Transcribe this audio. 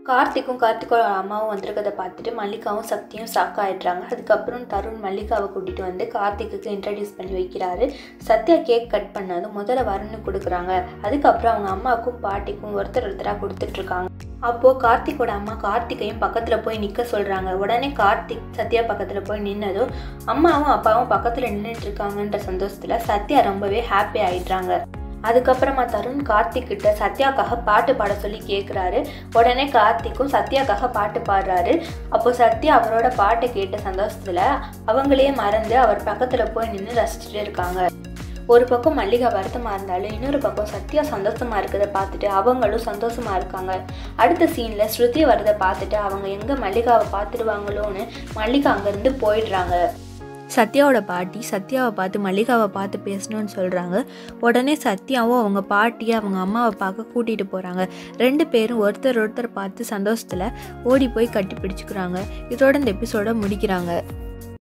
கார்த்திக்கும் கார்த்திகோட அம்மாவும் வந்திருக்கதை பார்த்துட்டு மல்லிகாவும் சக்தியும் ஷாக் ஆயிடுறாங்க அதுக்கப்புறம் தருண் மல்லிகாவை கூட்டிகிட்டு வந்து கார்த்திக்கு இன்ட்ரடியூஸ் பண்ணி வைக்கிறாரு சத்யா கேக் கட் பண்ணதும் முதல்ல வரன்னு கொடுக்குறாங்க அதுக்கப்புறம் அவங்க அம்மாவுக்கும் பாட்டிக்கும் ஒருத்தர் ஒருத்தராக கொடுத்துட்ருக்காங்க அப்போது கார்த்திக்கோட அம்மா கார்த்திகையும் பக்கத்தில் போய் நிற்க சொல்கிறாங்க உடனே கார்த்திக் சத்யா பக்கத்தில் போய் நின்னதும் அம்மாவும் அப்பாவும் பக்கத்தில் நின்றுட்டு இருக்காங்கன்ற சந்தோஷத்தில் சத்யா ரொம்பவே ஹாப்பி ஆயிடுறாங்க அதுக்கப்புறமா தருண் கார்த்திக் கிட்ட சத்யாக்காக பாட்டு பாட சொல்லி கேட்குறாரு உடனே கார்த்திக்கும் சத்யாக்காக பாட்டு பாடுறாரு அப்போ சத்யா அவரோட பாட்டை கேட்ட சந்தோஷத்தில் அவங்களே மறந்து அவர் பக்கத்தில் போய் நின்று ரசிச்சுட்டு இருக்காங்க ஒரு பக்கம் மல்லிகா வருத்தமாக இருந்தாலும் இன்னொரு பக்கம் சத்யா சந்தோஷமாக இருக்கிறத பார்த்துட்டு அவங்களும் சந்தோஷமாக இருக்காங்க அடுத்த சீனில் ஸ்ருதி வரதை பார்த்துட்டு அவங்க எங்கே மல்லிகாவை பார்த்துடுவாங்களோன்னு மல்லிகா அங்கேருந்து போயிடுறாங்க சத்யாவோட பாட்டி சத்யாவை பார்த்து மல்லிகாவை பார்த்து பேசணும்னு சொல்கிறாங்க உடனே சத்யாவும் அவங்க பாட்டியை அவங்க அம்மாவை பார்க்க கூட்டிகிட்டு போகிறாங்க ரெண்டு பேரும் ஒருத்தர் ஒருத்தர் பார்த்து சந்தோஷத்தில் ஓடி போய் கட்டி பிடிச்சிக்கிறாங்க இதோட இந்த எபிசோட முடிக்கிறாங்க